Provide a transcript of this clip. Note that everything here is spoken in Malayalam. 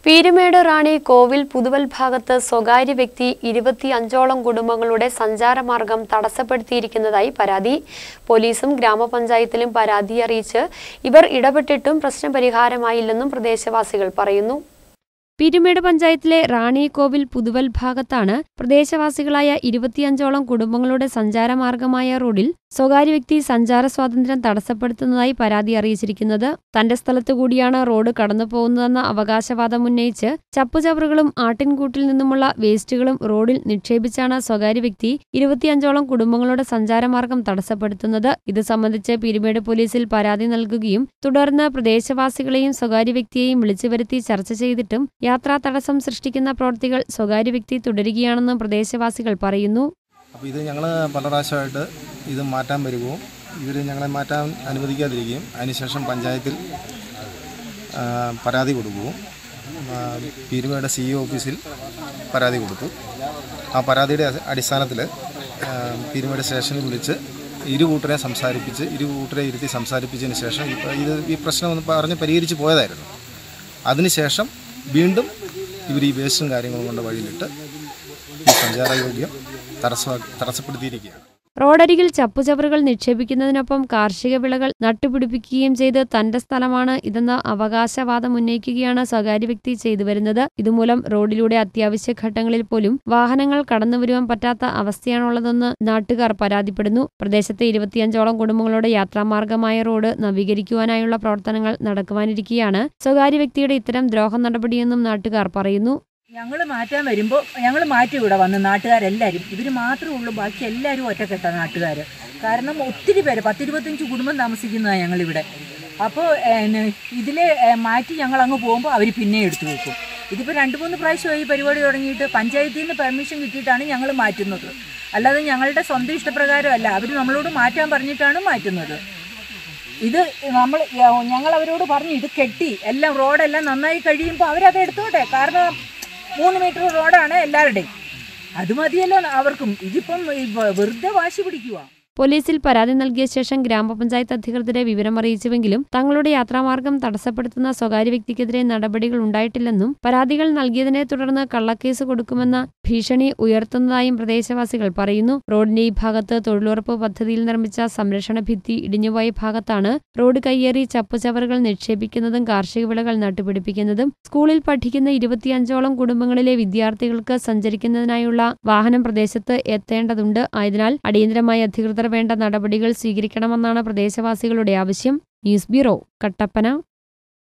പീരുമേട് റാണി കോവിൽ പുതുവൽ ഭാഗത്ത് സ്വകാര്യ വ്യക്തി ഇരുപത്തിയഞ്ചോളം കുടുംബങ്ങളുടെ സഞ്ചാരമാർഗം തടസ്സപ്പെടുത്തിയിരിക്കുന്നതായി പരാതി പോലീസും ഗ്രാമപഞ്ചായത്തിലും പരാതി അറിയിച്ച് ഇവർ ഇടപെട്ടിട്ടും പ്രശ്നപരിഹാരമായില്ലെന്നും പ്രദേശവാസികൾ പറയുന്നു പീരുമേട് പഞ്ചായത്തിലെ റാണിക്കോവിൽ പുതുവൽ ഭാഗത്താണ് പ്രദേശവാസികളായ ഇരുപത്തിയഞ്ചോളം കുടുംബങ്ങളുടെ സഞ്ചാരമാർഗമായ റോഡിൽ സ്വകാര്യ വ്യക്തി സഞ്ചാര സ്വാതന്ത്ര്യം തടസ്സപ്പെടുത്തുന്നതായി പരാതി അറിയിച്ചിരിക്കുന്നത് തന്റെ സ്ഥലത്തു കൂടിയാണ് റോഡ് കടന്നു പോകുന്നതെന്ന അവകാശവാദം ഉന്നയിച്ച് ചപ്പുചവറുകളും ആട്ടിൻകൂട്ടിൽ നിന്നുമുള്ള വേസ്റ്റുകളും റോഡിൽ നിക്ഷേപിച്ചാണ് സ്വകാര്യ വ്യക്തി ഇരുപത്തിയഞ്ചോളം കുടുംബങ്ങളുടെ സഞ്ചാരമാർഗം തടസ്സപ്പെടുത്തുന്നത് ഇത് സംബന്ധിച്ച് പീരുമേട് പോലീസിൽ പരാതി നൽകുകയും തുടർന്ന് പ്രദേശവാസികളെയും സ്വകാര്യ വ്യക്തിയെയും വിളിച്ചുവരുത്തി ചർച്ച ചെയ്തിട്ടും യാത്രാ തടസ്സം സൃഷ്ടിക്കുന്ന പ്രവൃത്തികൾ സ്വകാര്യ വ്യക്തി തുടരുകയാണെന്നും പ്രദേശവാസികൾ പറയുന്നു അപ്പോൾ ഇത് ഞങ്ങൾ പല പ്രാവശ്യമായിട്ട് ഇത് മാറ്റാൻ വരുകയും ഇവർ ഞങ്ങളെ മാറ്റാൻ അനുവദിക്കാതിരിക്കുകയും അതിനുശേഷം പഞ്ചായത്തിൽ ആ, പരാതി കൊടുക്കുകയും ആ, പീരുമേട് സി ഇ ഓഫീസിൽ പരാതി കൊടുത്തു ആ പരാതിയുടെ അടി- അടിസ്ഥാനത്തിൽ ആ, പീരുമേട് സ്റ്റേഷനിൽ വിളിച്ച് ഇരു കൂട്ടരെ സംസാരിപ്പിച്ച് ഇരു കൂട്ടരെ ഇരുത്തി സംസാരിപ്പിച്ചതിന് ശേഷം ഇപ്പോൾ ഇത് ഈ പ്രശ്നം ഒന്ന് പറഞ്ഞ് പരിഹരിച്ച് പോയതായിരുന്നു അതിനുശേഷം വീണ്ടും ഇവർ ഈ വേസ്റ്റും കാര്യങ്ങളും കൊണ്ട് വഴിയിലിട്ട് ഈ സഞ്ചാരയോഗ്യം തടസ്സ തടസ്സപ്പെടുത്തിയിരിക്കുകയാണ് റോഡരികിൽ ചപ്പുചവറുകൾ നിക്ഷേപിക്കുന്നതിനൊപ്പം കാർഷിക വിളകൾ നട്ടുപിടിപ്പിക്കുകയും ചെയ്ത് തന്റെ സ്ഥലമാണ് ഇതെന്ന അവകാശവാദം ഉന്നയിക്കുകയാണ് സ്വകാര്യ വ്യക്തി ചെയ്തു വരുന്നത് ഇതുമൂലം റോഡിലൂടെ അത്യാവശ്യ ഘട്ടങ്ങളിൽ പോലും വാഹനങ്ങൾ കടന്നുവരുവാൻ പറ്റാത്ത അവസ്ഥയാണുള്ളതെന്ന് നാട്ടുകാർ പരാതിപ്പെടുന്നു പ്രദേശത്തെ ഇരുപത്തിയഞ്ചോളം കുടുംബങ്ങളുടെ യാത്രാമാർഗമായ റോഡ് നവീകരിക്കുവാനായുള്ള പ്രവർത്തനങ്ങൾ നടക്കുവാനിരിക്കെയാണ് സ്വകാര്യ വ്യക്തിയുടെ ഇത്തരം ദ്രോഹ നടപടിയെന്നും നാട്ടുകാർ പറയുന്നു ഞങ്ങൾ മാറ്റാൻ വരുമ്പോൾ ഞങ്ങൾ മാറ്റി ഇവിടെ വന്ന് നാട്ടുകാരെല്ലാവരും ഇവർ മാത്രമേ ഉള്ളൂ ബാക്കി എല്ലാവരും ഒറ്റക്കെട്ട നാട്ടുകാർ കാരണം ഒത്തിരി പേര് പത്തിരുപത്തഞ്ച് കുടുംബം താമസിക്കുന്നതാണ് ഞങ്ങളിവിടെ അപ്പോൾ ഇതിൽ മാറ്റി ഞങ്ങൾ അങ്ങ് പോകുമ്പോൾ അവർ പിന്നെ എടുത്തു വെക്കും ഇതിപ്പോൾ രണ്ട് മൂന്ന് പ്രാവശ്യമായി ഈ പരിപാടി തുടങ്ങിയിട്ട് പഞ്ചായത്തിൽ നിന്ന് പെർമിഷൻ കിട്ടിയിട്ടാണ് ഞങ്ങൾ മാറ്റുന്നത് അല്ലാതെ ഞങ്ങളുടെ സ്വന്തം ഇഷ്ടപ്രകാരമല്ല അവർ നമ്മളോട് മാറ്റാൻ പറഞ്ഞിട്ടാണ് മാറ്റുന്നത് ഇത് നമ്മൾ ഞങ്ങൾ അവരോട് പറഞ്ഞു ഇത് കെട്ടി എല്ലാം റോഡെല്ലാം നന്നായി കഴിയുമ്പോൾ അവരത് എടുത്തോട്ടെ കാരണം മൂന്ന് മീറ്റർ റോഡാണ് എല്ലാവരുടെയും അത് മതിയല്ലോ അവർക്കും ഇതിപ്പം ഈ വ- വെറുതെ വാശി പിടിക്കുക പോലീസിൽ പരാതി നൽകിയ ശേഷം ഗ്രാമപഞ്ചായത്ത് അധികൃതരെ വിവരമറിയിച്ചുവെങ്കിലും തങ്ങളുടെ യാത്രാമാർഗം തടസ്സപ്പെടുത്തുന്ന സ്വകാര്യ വ്യക്തിക്കെതിരെ നടപടികൾ ഉണ്ടായിട്ടില്ലെന്നും പരാതികൾ നൽകിയതിനെ തുടർന്ന് കള്ളക്കേസ് കൊടുക്കുമെന്ന ഭീഷണി ഉയർത്തുന്നതായും പ്രദേശവാസികൾ പറയുന്നു റോഡിന്റെ ഈ ഭാഗത്ത് തൊഴിലുറപ്പ് പദ്ധതിയിൽ നിർമ്മിച്ച സംരക്ഷണ ഭിത്തി ഇടിഞ്ഞുപോയ ഭാഗത്താണ് റോഡ് കയ്യേറി ചപ്പുചവറുകൾ നിക്ഷേപിക്കുന്നതും കാർഷിക വിളകൾ നട്ടുപിടിപ്പിക്കുന്നതും സ്കൂളിൽ പഠിക്കുന്ന ഇരുപത്തിയഞ്ചോളം കുടുംബങ്ങളിലെ വിദ്യാർത്ഥികൾക്ക് സഞ്ചരിക്കുന്നതിനായുള്ള വാഹനം പ്രദേശത്ത് എത്തേണ്ടതുണ്ട് ആയതിനാൽ അടിയന്തരമായി അധികൃതർ വേണ്ട നടപടികൾ സ്വീകരിക്കണമെന്നാണ് പ്രദേശവാസികളുടെ ആവശ്യം ന്യൂസ് ബ്യൂറോ കട്ടപ്പന